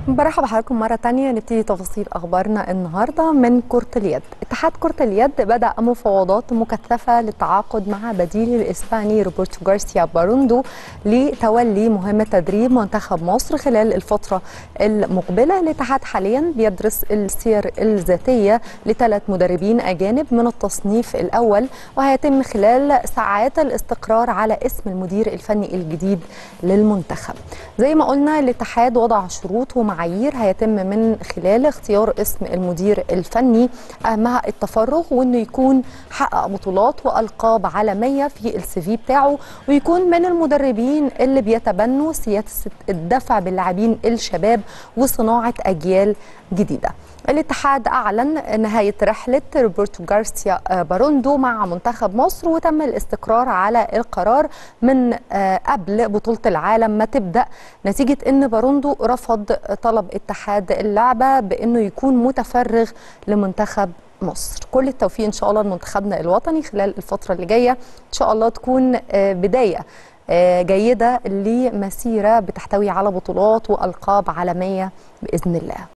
برحب بحضراتكم مرة تانية نبتدي تفاصيل أخبارنا النهاردة من كرة اليد اتحاد كرة اليد بدأ مفاوضات مكثفة للتعاقد مع بديل الإسباني روبرتو غارسيا باروندو لتولي مهمة تدريب منتخب مصر خلال الفترة المقبلة الاتحاد حاليا بيدرس السير الذاتية لثلاث مدربين أجانب من التصنيف الأول وهيتم خلال ساعات الاستقرار على اسم المدير الفني الجديد للمنتخب زي ما قلنا الاتحاد وضع شروط ومعايير هيتم من خلال اختيار اسم المدير الفني اهمها التفرغ وانه يكون حقق بطولات والقاب عالميه في السي في بتاعه ويكون من المدربين اللي بيتبنوا سياسه الدفع باللاعبين الشباب وصناعه اجيال جديده. الاتحاد اعلن نهايه رحله روبرتو غارسيا باروندو مع منتخب مصر وتم الاستقرار على القرار من قبل بطوله العالم ما تبدا نتيجه ان باروندو رفض طلب اتحاد اللعبه بانه يكون متفرغ لمنتخب مصر كل التوفيق ان شاء الله لمنتخبنا الوطني خلال الفتره اللي جايه ان شاء الله تكون بدايه جيده لمسيره بتحتوي على بطولات والقاب عالميه باذن الله